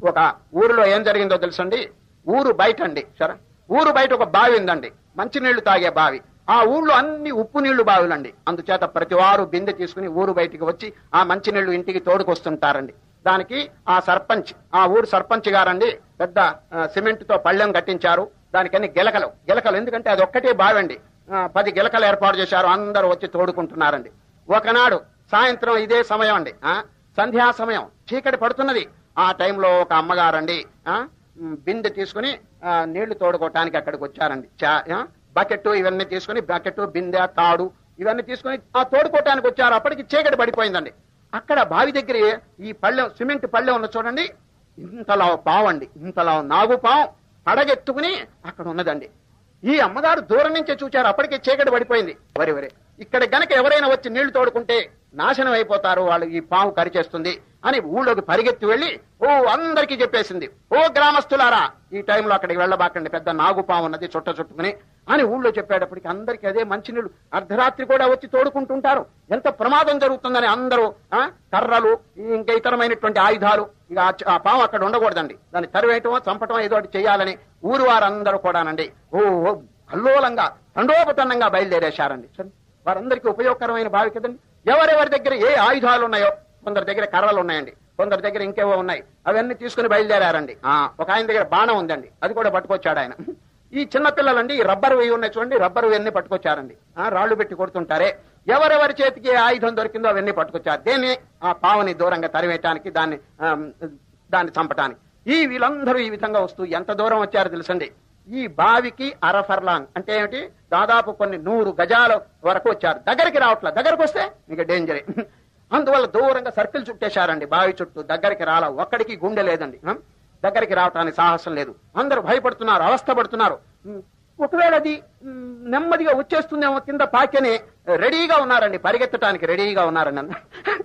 ఒక ఊరిలో ఏం జరిగిందో తెలుసండి ఊరు బయట అండి సరే ఊరు బయట ఒక బావి ఉందండి మంచినీళ్లు తాగే బావి ఆ ఊళ్ళో అన్ని ఉప్పు నీళ్లు బావులండి అందుచేత ప్రతి వారు బిందె తీసుకుని ఊరు బయటికి వచ్చి ఆ మంచినీళ్లు ఇంటికి తోడుకొస్తుంటారండి దానికి ఆ సర్పంచ్ ఆ ఊరు సర్పంచ్ గారండి పెద్ద ఆ, సిమెంట్ తో పళ్ళెం కట్టించారు దానికని గిలకలు గిలకలు ఎందుకంటే అది ఒక్కటే బావండి ఆ, పది గిలకలు ఏర్పాటు చేశారు అందరూ వచ్చి తోడుకుంటున్నారండి ఒకనాడు సాయంత్రం ఇదే సమయం అండి ఆ, సంధ్యా సమయం చీకటి పడుతున్నది ఆ టైంలో ఒక అమ్మగారండి ఆ, మ్, బిందె తీసుకుని ఆ, నీళ్లు తోడుకోవటానికి అక్కడికి వచ్చారండి చా- ఆ, బకెట్ ఇవన్నీ తీసుకుని బకెట్ బిందె తాడు ఇవన్నీ తీసుకుని ఆ తోడుకోవటానికి వచ్చారు అప్పటికి చీకటి పడిపోయిందండి అక్కడ బావి దగ్గర ఈ పళ్ళెం సిమెంట్ పళ్ళెం ఉన్న చూడండి ఇంతలా పావు అండి ఇంతలా నాగు పావు పడగెత్తుకుని అక్కడ ఉన్నదండి ఈ అమ్మగారు దూరం నుంచే చూచారు అప్పటికే చీకటి పడిపోయింది వరి వరి ఇక్కడ గనక ఎవరైనా వచ్చి నీళ్లు తోడుకుంటే నాశనం అయిపోతారు వాళ్ళు ఈ పాము కరిచేస్తుంది అని ఊళ్ళోకి పరిగెత్తి వెళ్లి ఓ అందరికీ చెప్పేసింది ఓ గ్రామస్తులారా ఈ టైంలో అక్కడికి వెళ్ళబాకండి పెద్ద నాగు పాము ఉన్నది చుట్ట చుట్టుకుని అని ఊళ్ళో చెప్పేటప్పటికి అందరికీ అదే మంచినీళ్ళు అర్ధరాత్రి కూడా వచ్చి తోడుకుంటుంటారు ఎంత ప్రమాదం జరుగుతుందని అందరూ ఆ, కర్రలు ఇంకా ఇతరమైనటువంటి ఆయుధాలు ఇక ఆ చ- ఆ పాము అక్కడ ఉండకూడదండి దాన్ని తరివేయటమో చంపటమో ఏదో ఒకటి చేయాలని ఊరు వారందరూ కూడానండి ఓ ఓ అల్లోలంగా తండోపతన్నంగా బయలుదేరేశారండి సరే, వారందరికీ ఉపయోగకరమైన బావి కదండి ఎవరెవరి దగ్గర ఏ ఆయుధాలు ఉన్నాయో కొందరి దగ్గర కర్రలు ఉన్నాయండి కొందరి దగ్గర ఇంకేవో ఉన్నాయి అవన్నీ తీసుకుని బయలుదేరారండి ఆ, ఒక ఆయన దగ్గర బాణం ఉందండి అది కూడా పట్టుకొచ్చాడు ఆయన ఈ చిన్న పిల్లలండి ఈ రబ్బర్ వేయి ఉన్నాయి చూడండి రబ్బర్ అవన్నీ పట్టుకొచ్చారండి ఆ, రాళ్లు పెట్టి కొడుతుంటారే ఎవరెవరి చేతికి ఏ ఆయుధం దొరికిందో అవన్నీ పట్టుకొచ్చారు దేన్ని ఆ పావుని దూరంగా తరివేయటానికి దాన్ని ఆ, దాన్ని చంపటానికి ఈ వీళ్ళందరూ ఈ విధంగా వస్తూ ఎంత దూరం వచ్చారో తెలుసండి ఈ బావికి అరఫర్లాంగ్ అంటే ఏమిటి దాదాపు కొన్ని నూరు గజాల వరకు వచ్చారు దగ్గరికి రావట్లే దగ్గరకు వస్తే మీకు డేంజరే అందువల్ల దూరంగా సర్కిల్ చుట్టేశారండి బావి చుట్టూ దగ్గరికి రాల ఒక్కడికి గుండె లేదండి ఆ? దగ్గరికి రావటానికి సాహసం లేదు అందరూ భయపడుతున్నారు అవస్థ పడుతున్నారు ఉమ్, ఒకవేళ అది ఉమ్, నెమ్మదిగా వచ్చేస్తుందేమో కింద పాకెని రెడీగా ఉన్నారండి పరిగెత్తడానికి రెడీగా ఉన్నారండి అందరూ.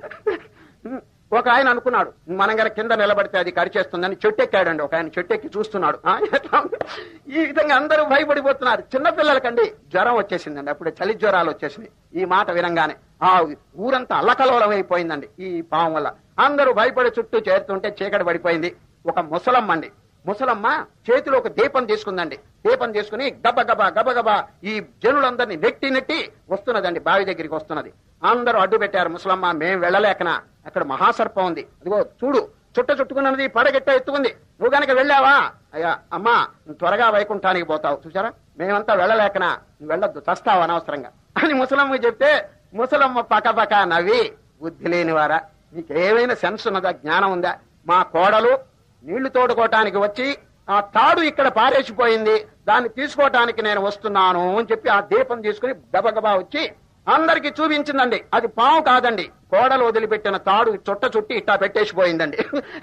ఉమ్, ఒక ఆయన అనుకున్నాడు మనం గన కింద నిలబడితే అది కరిచేస్తుందని చెట్టెక్కాడండి ఒక ఆయన చెట్టెక్కి చూస్తున్నాడు ఆ, ఎట్లా ఉంది? ఈ విధంగా అందరూ భయపడిపోతున్నారు చిన్నపిల్లలకండి జ్వరం వచ్చేసిందండి అప్పుడే చలి జ్వరాలు వచ్చేసినాయి ఈ మాట వినంగానే ఆ ఊరంతా అల్లకలోలం అయిపోయిందండి ఈ పాము వల్ల అందరూ భయపడి చుట్టూ చేరుతుంటే చీకటి పడిపోయింది ఒక ముసలమ్మ అండి ముసలమ్మ చేతిలో ఒక దీపం తీసుకుందండి దీపం తీసుకుని గబగబా గబగబా ఈ జనులందరినీ నెట్టి నెట్టి వస్తున్నదండి బావి దగ్గరికి వస్తున్నది అందరూ అడ్డు పెట్టారు ముసలమ్మ మేం వెళ్ళలేకనా అక్కడ మహాసర్పం ఉంది అదిగో చూడు చుట్ట చుట్టుకున్నది పడగెట్ట ఎత్తుకుంది నువ్వు గనక వెళ్ళావా అయ్యా అమ్మా నువ్వు త్వరగా వైకుంఠానికి పోతావు చూసారా మేమంతా వెళ్ళలేకనా నువ్వు వెళ్ళొద్దు చస్తావు అనవసరంగా అని ముసలమ్మ చెప్తే ముసలమ్మ పక పక నవ్వి బుద్ధి లేనివారా నీకేమైనా సెన్స్ ఉన్నదా జ్ఞానం ఉందా మా కోడలు నీళ్లు తోడుకోవటానికి వచ్చి ఆ తాడు ఇక్కడ పారేసిపోయింది దాన్ని తీసుకోవటానికి నేను వస్తున్నాను అని చెప్పి ఆ దీపం తీసుకుని గబగబా వచ్చి అందరికి చూపించిందండి అది పాము కాదండి కోడలు వదిలిపెట్టిన తాడు చుట్ట చుట్టి ఇట్టా పెట్టేసిపోయిందండి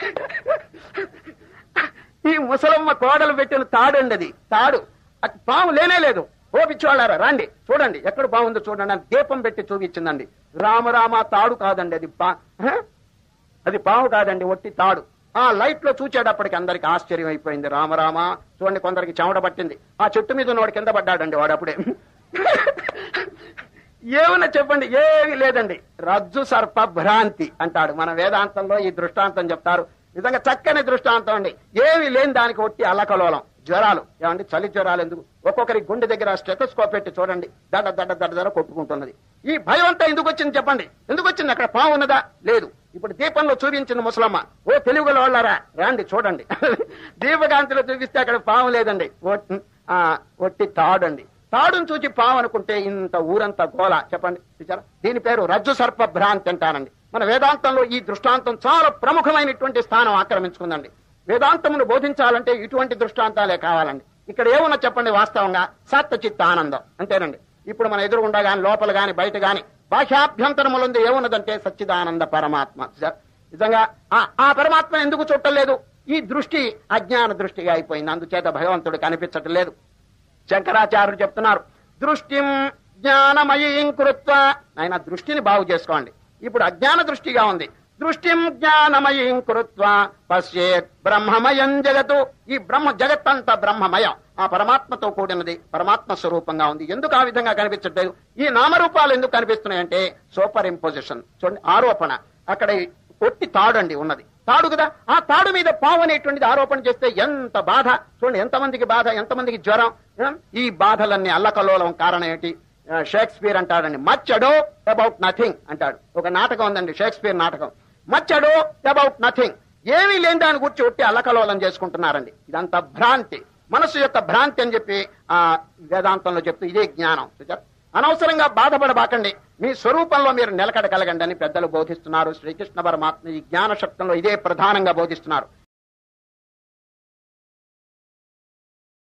ఈ ముసలమ్మ కోడలు పెట్టిన తాడండి అది తాడు అది పాము లేనే లేదు ఓ పిచ్చివాళ్ళారా రండి చూడండి ఎక్కడ బాగుందో చూడండి అని దీపం పెట్టి చూపించిందండి రామరామ తాడు కాదండి అది పా హ? అది పాము కాదండి ఒట్టి తాడు ఆ లైట్ లో చూచేటప్పటికి అందరికి ఆశ్చర్యం అయిపోయింది రామరామ చూడండి కొందరికి చెమట పట్టింది ఆ చెట్టు మీద ఉన్నవాడు కింద పడ్డాడండి వాడు అప్పుడే ఏమన్నా చెప్పండి ఏమీ లేదండి రజ్జు సర్ప భ్రాంతి అంటాడు మన వేదాంతంలో ఈ దృష్టాంతం చెప్తారు నిజంగా చక్కని దృష్టాంతం అండి ఏమి లేని దానికి ఒట్టి అల్లకలోలం జ్వరాలు ఏమండి చలి జ్వరాలు ఎందుకు ఒక్కొక్కరి గుండె దగ్గర స్టెటోస్కోప్ పెట్టి చూడండి దడ దడ దడ దడ కొట్టుకుంటున్నది ఈ భయం అంతా ఎందుకు వచ్చింది చెప్పండి ఎందుకు వచ్చింది అక్కడ పాము ఉన్నదా లేదు ఇప్పుడు దీపంలో చూపించిన ముసలమ్మ ఓ తెలుగుల వాళ్ళారా రండి చూడండి దీపకాంతిలో చూపిస్తే అక్కడ పాము లేదండి ఒట్- ఆ, ఒట్టి తాడండి తాడును చూచి పాము అనుకుంటే ఇంత ఊరంతా గోల చెప్పండి చూచారా దీని పేరు రజ్జు సర్ప భ్రాంతి అంటారండి మన వేదాంతంలో ఈ దృష్టాంతం చాలా ప్రముఖమైనటువంటి స్థానం ఆక్రమించుకుందండి వేదాంతమును బోధించాలంటే ఇటువంటి దృష్టాంతాలే కావాలండి ఇక్కడ ఏమన్నా చెప్పండి వాస్తవంగా సత్త చిత్త ఆనందం అంతేనండి ఇప్పుడు మన ఎదురుగుండా గాని లోపల గాని బయట గాని బాహ్యాభ్యంతరములందు ఏమున్నదంటే సచ్చిదానంద పరమాత్మ చూశారా? నిజంగా ఆ- ఆ పరమాత్మ ఎందుకు చుట్టలేదు ఈ దృష్టి అజ్ఞాన దృష్టిగా అయిపోయింది అందుచేత భగవంతుడు కనిపించటం లేదు శంకరాచార్యులు చెప్తున్నారు దృష్టిం జ్ఞానమయీం కృత్వ ఆయన దృష్టిని బాగు చేసుకోండి ఇప్పుడు అజ్ఞాన దృష్టిగా ఉంది దృష్టిం జ్ఞానమయీం కృత్వ పశ్చేత్ బ్రహ్మమయం జగతు ఈ బ్రహ్మ జగత్తంతా బ్రహ్మమయం ఆ పరమాత్మతో కూడినది పరమాత్మ స్వరూపంగా ఉంది ఎందుకు ఆ విధంగా కనిపించట్లేదు ఈ నామరూపాలు ఎందుకు కనిపిస్తున్నాయంటే సూపర్ ఇంపోజిషన్ చూడండి ఆరోపణ అక్కడ ఒట్టి తాడండి ఉన్నది తాడు కదా ఆ తాడు మీద పావు అనేటువంటిది ఆరోపణ చేస్తే ఎంత బాధ చూడండి ఎంతమందికి బాధ ఎంతమందికి జ్వరం ఆ? ఈ బాధలన్నీ అల్లకల్లోలం కారణం ఏంటి ఆ, షేక్స్పియర్ అంటాడండి మచ్ అడో అబౌట్ నథింగ్ అంటాడు ఒక నాటకం ఉందండి షేక్స్పియర్ నాటకం మచ్ అడో అబౌట్ నథింగ్ ఏమీ లేని దాని గురించి ఒట్టి అల్లకలోలం చేసుకుంటున్నారండి ఇదంతా భ్రాంతి మనసు యొక్క భ్రాంతి అని చెప్పి ఆ వేదాంతంలో చెప్తూ ఇదే జ్ఞానం చూచారా? అనవసరంగా బాధపడబాకండి మీ స్వరూపంలో మీరు నిలకడగలగండి అని పెద్దలు బోధిస్తున్నారు శ్రీకృష్ణ పరమాత్మ ఈ జ్ఞాన శక్తంలో ఇదే ప్రధానంగా బోధిస్తున్నారు